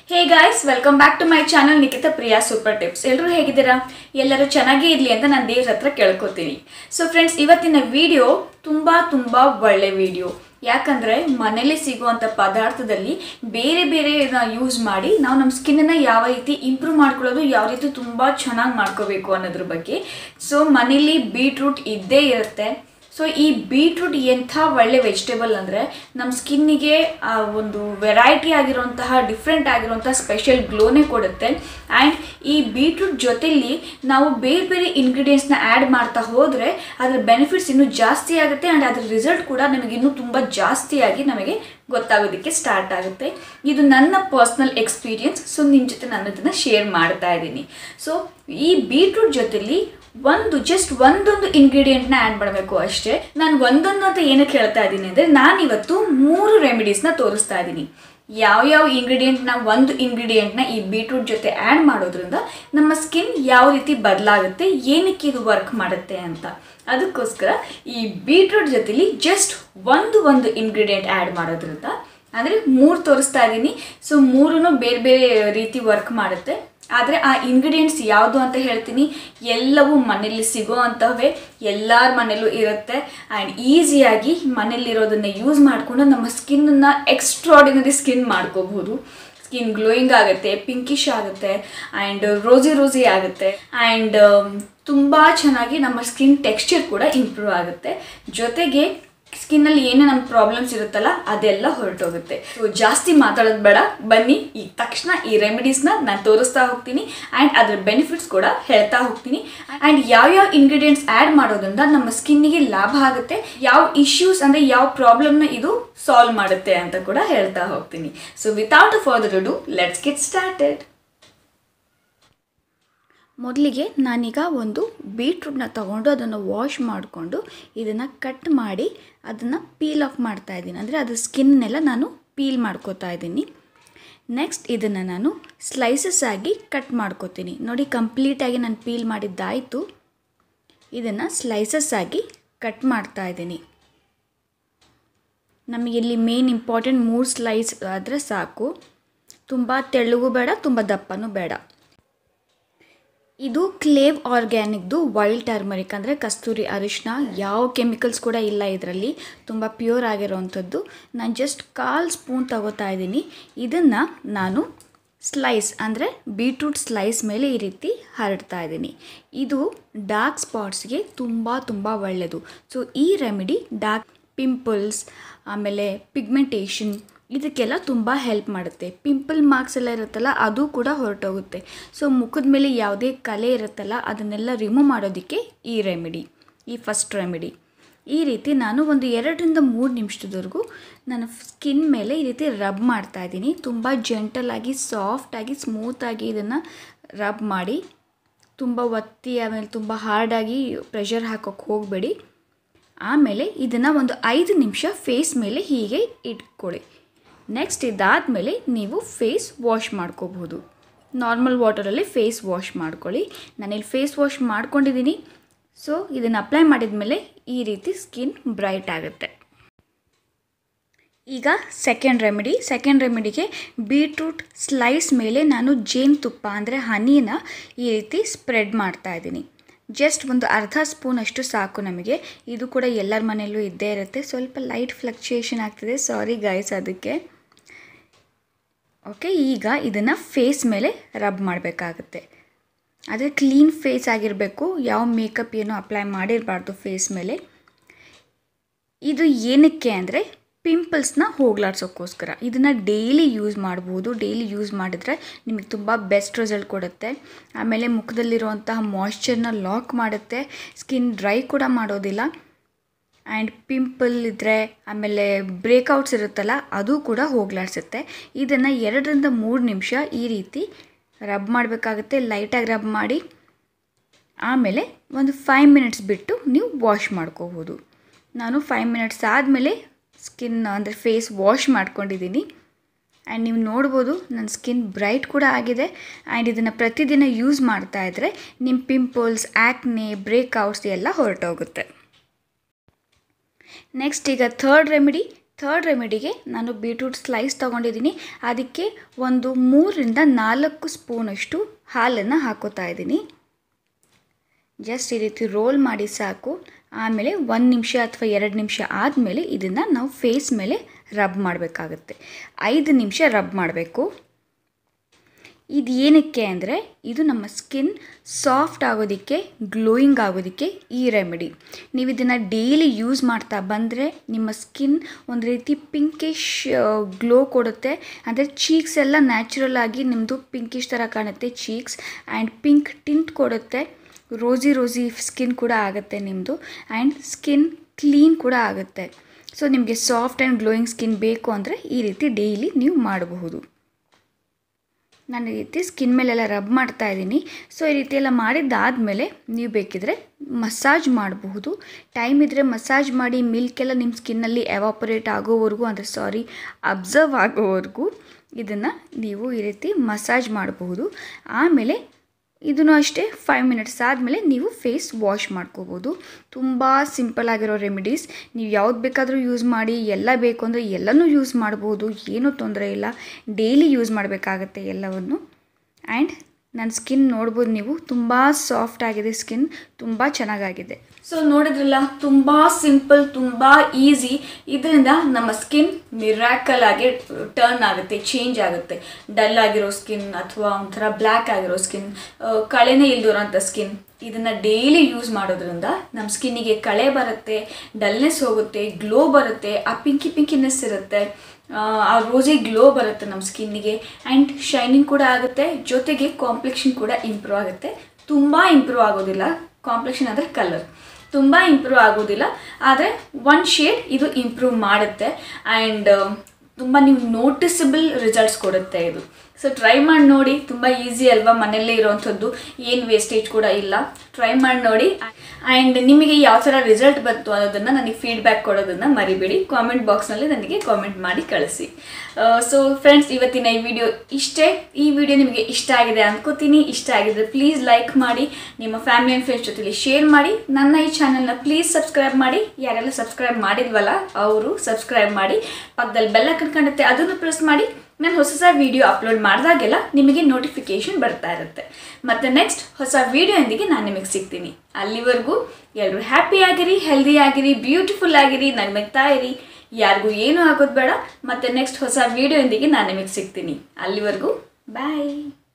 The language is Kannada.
hey guys welcome back to my channel Nikhita Priya super tips ಎಲ್ಲರೂ ಹೇಗಿದ್ದೀರಾ ಎಲ್ಲರೂ ಚೆನ್ನಾಗೇ ಇರಲಿ ಅಂತ ನಾನು ದೇವ್ರ ಹತ್ರ ಕೇಳ್ಕೊತೀನಿ ಸೊ ಫ್ರೆಂಡ್ಸ್ ಇವತ್ತಿನ ವಿಡಿಯೋ ತುಂಬ ತುಂಬ ಒಳ್ಳೆ ವಿಡಿಯೋ ಯಾಕಂದರೆ ಮನೇಲಿ ಸಿಗುವಂಥ ಪದಾರ್ಥದಲ್ಲಿ ಬೇರೆ ಬೇರೆ ಯೂಸ್ ಮಾಡಿ ನಾವು ನಮ್ಮ ಸ್ಕಿನ್ನನ್ನು ಯಾವ ರೀತಿ ಇಂಪ್ರೂವ್ ಮಾಡ್ಕೊಳ್ಳೋದು ಯಾವ ರೀತಿ ತುಂಬ ಚೆನ್ನಾಗಿ ಮಾಡ್ಕೋಬೇಕು ಅನ್ನೋದ್ರ ಬಗ್ಗೆ ಸೊ ಮನೇಲಿ ಬೀಟ್ರೂಟ್ ಇದ್ದೇ ಇರುತ್ತೆ ಸೊ ಈ ಬೀಟ್ರೂಟ್ ಎಂಥ ಒಳ್ಳೆ ವೆಜಿಟೇಬಲ್ ಅಂದರೆ ನಮ್ಮ ಸ್ಕಿನ್ನಿಗೆ ಒಂದು ವೆರೈಟಿ ಆಗಿರುವಂತಹ ಡಿಫ್ರೆಂಟ್ ಆಗಿರುವಂತಹ ಸ್ಪೆಷಲ್ ಗ್ಲೋನೇ ಕೊಡುತ್ತೆ ಆ್ಯಂಡ್ ಈ ಬೀಟ್ರೂಟ್ ಜೊತೆಲಿ ನಾವು ಬೇರೆ ಬೇರೆ ಇಂಗ್ರೀಡಿಯೆಂಟ್ಸ್ನ ಆ್ಯಡ್ ಮಾಡ್ತಾ ಹೋದರೆ ಅದರ ಬೆನಿಫಿಟ್ಸ್ ಇನ್ನೂ ಜಾಸ್ತಿ ಆಗುತ್ತೆ ಆ್ಯಂಡ್ ಅದ್ರ ರಿಸಲ್ಟ್ ಕೂಡ ನಮಗೆ ಇನ್ನೂ ತುಂಬ ಜಾಸ್ತಿಯಾಗಿ ನಮಗೆ ಗೊತ್ತಾಗೋದಕ್ಕೆ ಸ್ಟಾರ್ಟ್ ಆಗುತ್ತೆ ಇದು ನನ್ನ ಪರ್ಸ್ನಲ್ ಎಕ್ಸ್ಪೀರಿಯನ್ಸ್ ಸೊ ನಿಮ್ಮ ಜೊತೆ ನಾನು ಅದನ್ನು ಶೇರ್ ಮಾಡ್ತಾ ಇದ್ದೀನಿ ಸೊ ಈ ಬೀಟ್ರೂಟ್ ಜೊತೆಲಿ ಒಂದು ಜಸ್ಟ್ ಒಂದೊಂದು ಇಂಗ್ರೀಡಿಯೆಂಟ್ನ ಆ್ಯಡ್ ಮಾಡಬೇಕು ಅಷ್ಟೇ ನಾನು ಒಂದೊಂದು ಅಂತ ಏನಕ್ಕೆ ಹೇಳ್ತಾ ಇದ್ದೀನಿ ಅಂದರೆ ನಾನಿವತ್ತು ಮೂರು ರೆಮಿಡೀಸ್ನ ತೋರಿಸ್ತಾ ಇದ್ದೀನಿ ಯಾವ್ಯಾವ ಇಂಗ್ರೀಡಿಯೆಂಟ್ನ ಒಂದು ಇಂಗ್ರೀಡಿಯೆಂಟ್ನ ಈ ಬೀಟ್ರೂಟ್ ಜೊತೆ ಆ್ಯಡ್ ಮಾಡೋದ್ರಿಂದ ನಮ್ಮ ಸ್ಕಿನ್ ಯಾವ ರೀತಿ ಬದಲಾಗುತ್ತೆ ಏನಕ್ಕೆ ಇದು ವರ್ಕ್ ಮಾಡುತ್ತೆ ಅಂತ ಅದಕ್ಕೋಸ್ಕರ ಈ ಬೀಟ್ರೂಟ್ ಜೊತೆಲಿ ಜಸ್ಟ್ ಒಂದು ಒಂದು ಇಂಗ್ರೀಡಿಯೆಂಟ್ ಆ್ಯಡ್ ಮಾಡೋದ್ರಿಂದ ಅಂದರೆ ಮೂರು ತೋರಿಸ್ತಾ ಇದ್ದೀನಿ ಸೊ ಮೂರೂ ಬೇರೆ ಬೇರೆ ರೀತಿ ವರ್ಕ್ ಮಾಡುತ್ತೆ ಆದರೆ ಆ ಇಂಗ್ರೀಡಿಯೆಂಟ್ಸ್ ಯಾವುದು ಅಂತ ಹೇಳ್ತೀನಿ ಎಲ್ಲವೂ ಮನೇಲಿ ಸಿಗೋ ಅಂಥವೇ ಎಲ್ಲರ ಮನೇಲೂ ಇರುತ್ತೆ ಆ್ಯಂಡ್ ಈಸಿಯಾಗಿ ಮನೇಲಿರೋದನ್ನು ಯೂಸ್ ಮಾಡಿಕೊಂಡು ನಮ್ಮ ಸ್ಕಿನ್ನನ್ನು ಎಕ್ಸ್ಟ್ರಾಡಿನರಿ ಸ್ಕಿನ್ ಮಾಡ್ಕೋಬಹುದು ಸ್ಕಿನ್ ಗ್ಲೋಯಿಂಗ್ ಆಗುತ್ತೆ ಪಿಂಕಿಶ್ ಆಗುತ್ತೆ ಆ್ಯಂಡ್ ರೋಸಿ ರೋಸಿ ಆಗುತ್ತೆ ಆ್ಯಂಡ್ ತುಂಬ ಚೆನ್ನಾಗಿ ನಮ್ಮ ಸ್ಕಿನ್ ಟೆಕ್ಸ್ಚರ್ ಕೂಡ ಇಂಪ್ರೂವ್ ಆಗುತ್ತೆ ಜೊತೆಗೆ ಸ್ಕಿನ್ನಲ್ಲಿ ಏನೇ ನಮ್ಮ ಪ್ರಾಬ್ಲಮ್ಸ್ ಇರುತ್ತಲ್ಲ ಅದೆಲ್ಲ ಹೊರಟೋಗುತ್ತೆ ಸೊ ಜಾಸ್ತಿ ಮಾತಾಡೋದು ಬೇಡ ಬನ್ನಿ ಈಗ ತಕ್ಷಣ ಈ ರೆಮಿಡೀಸ್ನ ನಾನು ತೋರಿಸ್ತಾ ಹೋಗ್ತೀನಿ ಆ್ಯಂಡ್ ಅದ್ರ ಬೆನಿಫಿಟ್ಸ್ ಕೂಡ ಹೇಳ್ತಾ ಹೋಗ್ತೀನಿ ಆ್ಯಂಡ್ ಯಾವ್ಯಾವ ಇಂಗ್ರೀಡಿಯೆಂಟ್ಸ್ ಆ್ಯಡ್ ಮಾಡೋದ್ರಿಂದ ನಮ್ಮ ಸ್ಕಿನ್ನಿಗೆ ಲಾಭ ಆಗುತ್ತೆ ಯಾವ ಇಶ್ಯೂಸ್ ಅಂದರೆ ಯಾವ ಪ್ರಾಬ್ಲಮ್ನ ಇದು ಸಾಲ್ವ್ ಮಾಡುತ್ತೆ ಅಂತ ಕೂಡ ಹೇಳ್ತಾ ಹೋಗ್ತೀನಿ so without further ado let's get started ಮೊದಲಿಗೆ ನಾನೀಗ ಒಂದು ಬೀಟ್ರೂಟ್ನ ತಗೊಂಡು ಅದನ್ನು ವಾಶ್ ಮಾಡಿಕೊಂಡು ಇದನ್ನು ಕಟ್ ಮಾಡಿ ಅದನ್ನು ಪೀಲ್ ಆಫ್ ಮಾಡ್ತಾ ಇದ್ದೀನಿ ಅಂದರೆ ಅದು ಸ್ಕಿನ್ನೆಲ್ಲ ನಾನು ಪೀಲ್ ಮಾಡ್ಕೋತಾ ಇದ್ದೀನಿ ನೆಕ್ಸ್ಟ್ ಇದನ್ನು ನಾನು ಸ್ಲೈಸಸ್ ಆಗಿ ಕಟ್ ಮಾಡ್ಕೋತೀನಿ ನೋಡಿ ಕಂಪ್ಲೀಟಾಗಿ ನಾನು ಪೀಲ್ ಮಾಡಿದ್ದಾಯಿತು ಇದನ್ನು ಸ್ಲೈಸಸ್ ಆಗಿ ಕಟ್ ಮಾಡ್ತಾ ಇದ್ದೀನಿ ನಮಗೆ ಇಲ್ಲಿ ಮೇನ್ ಇಂಪಾರ್ಟೆಂಟ್ ಮೂರು ಸ್ಲೈಸ್ ಆದರೆ ಸಾಕು ತುಂಬ ತೆಳ್ಳಗೂ ಬೇಡ ತುಂಬ ದಪ್ಪನೂ ಬೇಡ ಇದು ಕ್ಲೇವ್ ಆರ್ಗ್ಯಾನಿಕ್ದು ವೈಲ್ಡ್ ಟರ್ಮರಿಕ್ ಅಂದರೆ ಕಸ್ತೂರಿ ಅರಿಶಿನ ಯಾವ ಕೆಮಿಕಲ್ಸ್ ಕೂಡ ಇಲ್ಲ ಇದರಲ್ಲಿ ತುಂಬ ಪ್ಯೂರ್ ಆಗಿರೋವಂಥದ್ದು ನಾನು ಜಸ್ಟ್ ಕಾಲು ಸ್ಪೂನ್ ತಗೋತಾ ಇದ್ದೀನಿ ಇದನ್ನು ನಾನು ಸ್ಲೈಸ್ ಅಂದರೆ ಬೀಟ್ರೂಟ್ ಸ್ಲೈಸ್ ಮೇಲೆ ಈ ರೀತಿ ಹರಡ್ತಾ ಇದ್ದೀನಿ ಇದು ಡಾರ್ಕ್ ಸ್ಪಾಟ್ಸ್ಗೆ ತುಂಬ ತುಂಬ ಒಳ್ಳೆಯದು ಸೊ ಈ ರೆಮಿಡಿ ಡಾರ್ಕ್ ಪಿಂಪಲ್ಸ್ ಆಮೇಲೆ ಪಿಗ್ಮೆಂಟೇಷನ್ ಇದಕ್ಕೆಲ್ಲ ತುಂಬ ಹೆಲ್ಪ್ ಮಾಡುತ್ತೆ ಪಿಂಪಲ್ ಮಾರ್ಕ್ಸ್ ಎಲ್ಲ ಇರುತ್ತಲ್ಲ ಅದು ಕೂಡ ಹೊರಟೋಗುತ್ತೆ ಸೊ ಮುಖದ ಮೇಲೆ ಯಾವುದೇ ಕಲೆ ಇರುತ್ತಲ್ಲ ಅದನ್ನೆಲ್ಲ ರಿಮೂವ್ ಮಾಡೋದಕ್ಕೆ ಈ ರೆಮಿಡಿ ಈ ಫಸ್ಟ್ ರೆಮಿಡಿ ಈ ರೀತಿ ನಾನು ಒಂದು ಎರಡರಿಂದ ಮೂರು ನಿಮಿಷದವರೆಗೂ ನನ್ನ ಸ್ಕಿನ್ ಮೇಲೆ ಈ ರೀತಿ ರಬ್ ಮಾಡ್ತಾ ಇದ್ದೀನಿ ತುಂಬ ಜೆಂಟಲಾಗಿ ಸಾಫ್ಟಾಗಿ ಸ್ಮೂತಾಗಿ ಇದನ್ನು ರಬ್ ಮಾಡಿ ತುಂಬ ಒತ್ತಿ ಆಮೇಲೆ ತುಂಬ ಹಾರ್ಡಾಗಿ ಪ್ರೆಷರ್ ಹಾಕೋಕ್ಕೆ ಹೋಗಬೇಡಿ ಆಮೇಲೆ ಇದನ್ನು ಒಂದು ಐದು ನಿಮಿಷ ಫೇಸ್ ಮೇಲೆ ಹೀಗೆ ಇಟ್ಕೊಳ್ಳಿ ನೆಕ್ಸ್ಟ್ ಇದಾದಮೇಲೆ ನೀವು ಫೇಸ್ ವಾಶ್ ಮಾಡ್ಕೋಬಹುದು ನಾರ್ಮಲ್ ವಾಟರಲ್ಲಿ ಫೇಸ್ ವಾಶ್ ಮಾಡ್ಕೊಳ್ಳಿ ನಾನಿಲ್ಲಿ ಫೇಸ್ ವಾಶ್ ಮಾಡ್ಕೊಂಡಿದ್ದೀನಿ ಸೊ ಇದನ್ನು ಅಪ್ಲೈ ಮಾಡಿದ ಮೇಲೆ ಈ ರೀತಿ ಸ್ಕಿನ್ ಬ್ರೈಟ್ ಆಗುತ್ತೆ ಈಗ ಸೆಕೆಂಡ್ ರೆಮಿಡಿ ಸೆಕೆಂಡ್ ರೆಮಿಡಿಗೆ ಬೀಟ್ರೂಟ್ ಸ್ಲೈಸ್ ಮೇಲೆ ನಾನು ಜೇನುತುಪ್ಪ ಅಂದರೆ ಹನಿನ ಈ ರೀತಿ ಸ್ಪ್ರೆಡ್ ಮಾಡ್ತಾ ಇದ್ದೀನಿ ಜಸ್ಟ್ ಒಂದು ಅರ್ಧ ಸ್ಪೂನ್ ಅಷ್ಟು ಸಾಕು ನಮಗೆ ಇದು ಕೂಡ ಎಲ್ಲರ ಮನೆಯಲ್ಲೂ ಇದ್ದೇ ಇರುತ್ತೆ ಸ್ವಲ್ಪ ಲೈಟ್ ಫ್ಲಕ್ಚುಯೇಷನ್ ಆಗ್ತಿದೆ ಸಾರಿ ಗೈಸ್ ಅದಕ್ಕೆ ಓಕೆ ಈಗ ಇದನ್ನು ಫೇಸ್ ಮೇಲೆ ರಬ್ ಮಾಡಬೇಕಾಗುತ್ತೆ ಆದರೆ ಕ್ಲೀನ್ ಫೇಸ್ ಆಗಿರಬೇಕು ಯಾವ ಮೇಕಪ್ ಏನು ಅಪ್ಲೈ ಮಾಡಿರಬಾರ್ದು ಫೇಸ್ ಮೇಲೆ ಇದು ಏನಕ್ಕೆ ಅಂದರೆ ಪಿಂಪಲ್ಸ್ನ ಹೋಗ್ಲಾಡ್ಸೋಕ್ಕೋಸ್ಕರ ಇದನ್ನು ಡೈಲಿ ಯೂಸ್ ಮಾಡ್ಬೋದು ಡೈಲಿ ಯೂಸ್ ಮಾಡಿದ್ರೆ ನಿಮಗೆ ತುಂಬ ಬೆಸ್ಟ್ ರಿಸಲ್ಟ್ ಕೊಡುತ್ತೆ ಆಮೇಲೆ ಮುಖದಲ್ಲಿರುವಂತಹ ಮಾಯ್ಶ್ಚರ್ನ ಲಾಕ್ ಮಾಡುತ್ತೆ ಸ್ಕಿನ್ ಡ್ರೈ ಕೂಡ ಮಾಡೋದಿಲ್ಲ ಆ್ಯಂಡ್ ಪಿಂಪಲ್ ಇದ್ದರೆ ಆಮೇಲೆ ಬ್ರೇಕೌಟ್ಸ್ ಇರುತ್ತಲ್ಲ ಅದು ಕೂಡ ಹೋಗ್ಲಾಡ್ಸುತ್ತೆ ಇದನ್ನು ಎರಡರಿಂದ ಮೂರು ನಿಮಿಷ ಈ ರೀತಿ ರಬ್ ಮಾಡಬೇಕಾಗುತ್ತೆ ಲೈಟಾಗಿ ರಬ್ ಮಾಡಿ ಆಮೇಲೆ ಒಂದು ಫೈವ್ ಮಿನಿಟ್ಸ್ ಬಿಟ್ಟು ನೀವು ವಾಶ್ ಮಾಡ್ಕೋಬೋದು ನಾನು ಫೈವ್ ಮಿನಿಟ್ಸ್ ಆದಮೇಲೆ ಸ್ಕಿನ್ ಅಂದರೆ ಫೇಸ್ ವಾಶ್ ಮಾಡ್ಕೊಂಡಿದ್ದೀನಿ ಆ್ಯಂಡ್ ನೀವು ನೋಡ್ಬೋದು ನನ್ನ ಸ್ಕಿನ್ ಬ್ರೈಟ್ ಕೂಡ ಆಗಿದೆ ಆ್ಯಂಡ್ ಇದನ್ನು ಪ್ರತಿದಿನ ಯೂಸ್ ಮಾಡ್ತಾ ಇದ್ದರೆ ನಿಮ್ಮ ಪಿಂಪಲ್ಸ್ ಆ್ಯಕ್ನೆ ಬ್ರೇಕ್ಔಟ್ಸ್ ಎಲ್ಲ ಹೊರಟೋಗುತ್ತೆ ನೆಕ್ಸ್ಟ್ ಈಗ ಥರ್ಡ್ ರೆಮಿಡಿ ಥರ್ಡ್ ರೆಮಿಡಿಗೆ ನಾನು ಬೀಟ್ರೂಟ್ ಸ್ಲೈಸ್ ತೊಗೊಂಡಿದ್ದೀನಿ ಅದಕ್ಕೆ ಒಂದು ಮೂರರಿಂದ ನಾಲ್ಕು ಸ್ಪೂನಷ್ಟು ಹಾಲನ್ನು ಹಾಕೋತಾ ಇದ್ದೀನಿ ಜಸ್ಟ್ ಈ ರೀತಿ ರೋಲ್ ಮಾಡಿ ಸಾಕು ಆಮೇಲೆ ಒಂದು ನಿಮಿಷ ಅಥವಾ ಎರಡು ನಿಮಿಷ ಆದಮೇಲೆ ಇದನ್ನು ನಾವು ಫೇಸ್ ಮೇಲೆ ರಬ್ ಮಾಡಬೇಕಾಗತ್ತೆ ಐದು ನಿಮಿಷ ರಬ್ ಮಾಡಬೇಕು ಇದು ಏನಕ್ಕೆ ಅಂದರೆ ಇದು ನಮ್ಮ ಸ್ಕಿನ್ ಸಾಫ್ಟ್ ಆಗೋದಕ್ಕೆ ಗ್ಲೋಯಿಂಗ್ ಆಗೋದಕ್ಕೆ ಈ ರೆಮಿಡಿ ನೀವು ಇದನ್ನು ಡೈಲಿ ಯೂಸ್ ಮಾಡ್ತಾ ಬಂದರೆ ನಿಮ್ಮ ಸ್ಕಿನ್ ಒಂದು ರೀತಿ ಪಿಂಕಿಶ್ ಗ್ಲೋ ಕೊಡುತ್ತೆ ಅಂದರೆ ಚೀಕ್ಸ್ ಎಲ್ಲ ನ್ಯಾಚುರಲ್ ಆಗಿ ನಿಮ್ಮದು ಪಿಂಕಿಶ್ ಥರ ಕಾಣುತ್ತೆ ಚೀಕ್ಸ್ ಆ್ಯಂಡ್ ಪಿಂಕ್ ಟಿಂಟ್ ಕೊಡುತ್ತೆ ರೋಸಿ ರೋಸಿ ಸ್ಕಿನ್ ಕೂಡ ಆಗುತ್ತೆ ನಿಮ್ಮದು ಆ್ಯಂಡ್ ಸ್ಕಿನ್ ಕ್ಲೀನ್ ಕೂಡ ಆಗುತ್ತೆ ಸೊ ನಿಮಗೆ ಸಾಫ್ಟ್ ಆ್ಯಂಡ್ ಗ್ಲೋಯಿಂಗ್ ಸ್ಕಿನ್ ಬೇಕು ಅಂದರೆ ಈ ರೀತಿ ಡೈಲಿ ನೀವು ಮಾಡಬಹುದು ನಾನು ಈ ರೀತಿ ಸ್ಕಿನ್ ಮೇಲೆಲ್ಲ ರಬ್ ಮಾಡ್ತಾ ಇದ್ದೀನಿ ಸೊ ಈ ರೀತಿ ಎಲ್ಲ ಮಾಡಿದ್ದಾದಮೇಲೆ ನೀವು ಬೇಕಿದ್ರೆ ಮಸಾಜ್ ಮಾಡಬಹುದು ಟೈಮ್ ಇದ್ದರೆ ಮಸಾಜ್ ಮಾಡಿ ಮಿಲ್ಕ್ ಎಲ್ಲ ನಿಮ್ಮ ಸ್ಕಿನ್ನಲ್ಲಿ ಎವಾಪರೇಟ್ ಆಗೋವರೆಗೂ ಅಂದರೆ ಸಾರಿ ಅಬ್ಸರ್ವ್ ಆಗೋವರೆಗೂ ಇದನ್ನು ನೀವು ಈ ರೀತಿ ಮಸಾಜ್ ಮಾಡಬಹುದು ಆಮೇಲೆ ಇದನ್ನು ಅಷ್ಟೇ ಫೈವ್ ಮಿನಿಟ್ಸ್ ಆದಮೇಲೆ ನೀವು ಫೇಸ್ ವಾಶ್ ಮಾಡ್ಕೋಬೋದು ತುಂಬ ಸಿಂಪಲ್ ಆಗಿರೋ ರೆಮಿಡೀಸ್ ನೀವು ಯಾವ್ದು ಬೇಕಾದರೂ ಯೂಸ್ ಮಾಡಿ ಎಲ್ಲ ಬೇಕು ಅಂದರೆ ಎಲ್ಲನೂ ಯೂಸ್ ಮಾಡ್ಬೋದು ಏನೂ ತೊಂದರೆ ಇಲ್ಲ ಡೈಲಿ ಯೂಸ್ ಮಾಡಬೇಕಾಗತ್ತೆ ಎಲ್ಲವನ್ನು ಆ್ಯಂಡ್ ನನ್ನ ಸ್ಕಿನ್ ನೋಡ್ಬೋದು ನೀವು ತುಂಬ ಸಾಫ್ಟ್ ಆಗಿದೆ ಸ್ಕಿನ್ ತುಂಬ ಚೆನ್ನಾಗಾಗಿದೆ ಸೊ ನೋಡಿದ್ರಲ್ಲ ತುಂಬ ಸಿಂಪಲ್ ತುಂಬ ಈಸಿ ಇದರಿಂದ ನಮ್ಮ ಸ್ಕಿನ್ ಮಿರಾಕಲ್ ಆಗಿ ಟರ್ನ್ ಆಗುತ್ತೆ ಚೇಂಜ್ ಆಗುತ್ತೆ ಡಲ್ ಆಗಿರೋ ಸ್ಕಿನ್ ಅಥವಾ ಒಂಥರ ಬ್ಲ್ಯಾಕ್ ಆಗಿರೋ ಸ್ಕಿನ್ ಕಳೆನೇ ಇಲ್ದಿರೋಂಥ ಸ್ಕಿನ್ ಇದನ್ನು ಡೈಲಿ ಯೂಸ್ ಮಾಡೋದ್ರಿಂದ ನಮ್ಮ ಸ್ಕಿನ್ನಿಗೆ ಕಳೆ ಬರುತ್ತೆ ಡಲ್ನೆಸ್ ಹೋಗುತ್ತೆ ಗ್ಲೋ ಬರುತ್ತೆ ಆ ಪಿಂಕಿ ಪಿಂಕಿನೆಸ್ ಇರುತ್ತೆ ಆ ರೋಸಿ ಗ್ಲೋ ಬರುತ್ತೆ ನಮ್ಮ ಸ್ಕಿನ್ನಿಗೆ ಆ್ಯಂಡ್ ಶೈನಿಂಗ್ ಕೂಡ ಆಗುತ್ತೆ ಜೊತೆಗೆ ಕಾಂಪ್ಲೆಕ್ಷನ್ ಕೂಡ ಇಂಪ್ರೂವ್ ಆಗುತ್ತೆ ತುಂಬ ಇಂಪ್ರೂವ್ ಆಗೋದಿಲ್ಲ ಕಾಂಪ್ಲೆಕ್ಷನ್ ಅಂದರೆ ಕಲರ್ ತುಂಬ ಇಂಪ್ರೂವ್ ಆಗೋದಿಲ್ಲ ಆದರೆ ಒನ್ ಶೇಡ್ ಇದು ಇಂಪ್ರೂವ್ ಮಾಡುತ್ತೆ ಆ್ಯಂಡ್ ತುಂಬ ನೀವು ನೋಟಿಸಬಲ್ ರಿಸಲ್ಟ್ಸ್ ಕೊಡುತ್ತೆ ಇದು ಸೊ ಟ್ರೈ ಮಾಡಿ ನೋಡಿ ತುಂಬ ಈಸಿ ಅಲ್ವಾ ಮನೆಯಲ್ಲೇ ಇರೋವಂಥದ್ದು ಏನು ವೇಸ್ಟೇಜ್ ಕೂಡ ಇಲ್ಲ ಟ್ರೈ ಮಾಡಿ ನೋಡಿ ಆ್ಯಂಡ್ ನಿಮಗೆ ಯಾವ ಥರ ರಿಸಲ್ಟ್ ಬಂತು ಅನ್ನೋದನ್ನು ನನಗೆ ಫೀಡ್ಬ್ಯಾಕ್ ಕೊಡೋದನ್ನು ಮರಿಬೇಡಿ ಕಾಮೆಂಟ್ ಬಾಕ್ಸ್ನಲ್ಲಿ ನನಗೆ ಕಾಮೆಂಟ್ ಮಾಡಿ ಕಳಿಸಿ ಸೊ ಫ್ರೆಂಡ್ಸ್ ಇವತ್ತಿನ ಈ ವಿಡಿಯೋ ಇಷ್ಟೇ ಈ ವಿಡಿಯೋ ನಿಮಗೆ ಇಷ್ಟ ಆಗಿದೆ ಅನ್ಕೋತೀನಿ ಇಷ್ಟ ಆಗಿದ್ರೆ ಪ್ಲೀಸ್ ಲೈಕ್ ಮಾಡಿ ನಿಮ್ಮ ಫ್ಯಾಮಿಲಿ ಆ್ಯಂಡ್ ಫ್ರೆಂಡ್ಸ್ ಜೊತೆಲಿ ಶೇರ್ ಮಾಡಿ ನನ್ನ ಈ ಚಾನಲ್ನ ಪ್ಲೀಸ್ ಸಬ್ಸ್ಕ್ರೈಬ್ ಮಾಡಿ ಯಾರೆಲ್ಲ ಸಬ್ಸ್ಕ್ರೈಬ್ ಮಾಡಿದ್ವಲ್ಲ ಅವರು ಸಬ್ಸ್ಕ್ರೈಬ್ ಮಾಡಿ ಪಕ್ಕದಲ್ಲಿ ಬೆಲ್ಲ ಕಣ್ಕಂಡುತ್ತೆ ಅದನ್ನು ಪ್ರೆಸ್ ಮಾಡಿ ನಾನು ಹೊಸ ಹೊಸ ವಿಡಿಯೋ ಅಪ್ಲೋಡ್ ಮಾಡಿದಾಗೆಲ್ಲ ನಿಮಗೆ ನೋಟಿಫಿಕೇಶನ್ ಬರ್ತಾ ಇರುತ್ತೆ ಮತ್ತು ನೆಕ್ಸ್ಟ್ ಹೊಸ ವಿಡಿಯೋಯೊಂದಿಗೆ ನಾನು ನಿಮಗೆ ಸಿಗ್ತೀನಿ ಅಲ್ಲಿವರೆಗೂ ಎಲ್ಲರೂ ಹ್ಯಾಪಿ ಆಗಿರಿ ಹೆಲ್ದಿ ಆಗಿರಿ ಬ್ಯೂಟಿಫುಲ್ ಆಗಿರಿ ನಗ್ನಗ್ತಾ ಇರಿ ಯಾರಿಗೂ ಏನೂ ಆಗೋದು ಬೇಡ ಮತ್ತು ನೆಕ್ಸ್ಟ್ ಹೊಸ ವಿಡಿಯೋಯೊಂದಿಗೆ ನಾನು ನಿಮಗೆ ಸಿಗ್ತೀನಿ ಅಲ್ಲಿವರೆಗೂ ಬಾಯ್